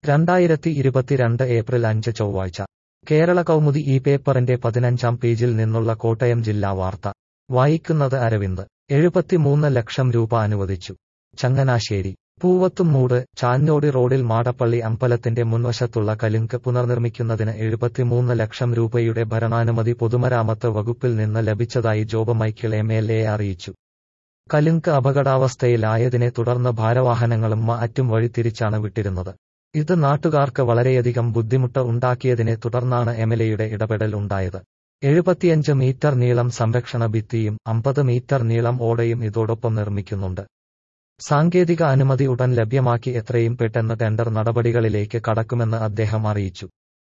രണ്ടായിരത്തി ഇരുപത്തിരണ്ട് ഏപ്രിൽ അഞ്ച് ചൊവ്വാഴ്ച കേരള കൗമുദി ഈ പേപ്പറിന്റെ പതിനഞ്ചാം പേജിൽ നിന്നുള്ള കോട്ടയം ജില്ലാ വാർത്ത വായിക്കുന്നത് അരവിന്ദ് എഴുപത്തിമൂന്ന് ലക്ഷം രൂപ അനുവദിച്ചു ചങ്ങനാശ്ശേരി പൂവത്തുംമൂട് ചാഞ്ഞോടി റോഡിൽ മാടപ്പള്ളി അമ്പലത്തിന്റെ മുൻവശത്തുള്ള കലുങ്ക് പുനർനിർമ്മിക്കുന്നതിന് എഴുപത്തിമൂന്ന് ലക്ഷം രൂപയുടെ ഭരണാനുമതി പൊതുമരാമത്ത് വകുപ്പിൽ നിന്ന് ലഭിച്ചതായി Job Michael M L A അറിയിച്ചു കലുങ്ക് അപകടാവസ്ഥയിലായതിനെ തുടർന്ന് ഭാരവാഹനങ്ങളും മറ്റും വഴിതിരിച്ചാണ് വിട്ടിരുന്നത് ഇത് നാട്ടുകാർക്ക് വളരെയധികം ബുദ്ധിമുട്ട് ഉണ്ടാക്കിയതിനെ തുടർന്നാണ് എംഎൽഎയുടെ ഇടപെടൽ ഉണ്ടായത് എഴുപത്തിയഞ്ച് മീറ്റർ നീളം സംരക്ഷണ ഭിത്തിയും അമ്പത് മീറ്റർ നീളം ഓടയും ഇതോടൊപ്പം നിർമ്മിക്കുന്നുണ്ട് സാങ്കേതിക അനുമതി ഉടൻ ലഭ്യമാക്കി എത്രയും പെട്ടെന്ന് ടെൻഡർ നടപടികളിലേക്ക് കടക്കുമെന്ന് അദ്ദേഹം അറിയിച്ചു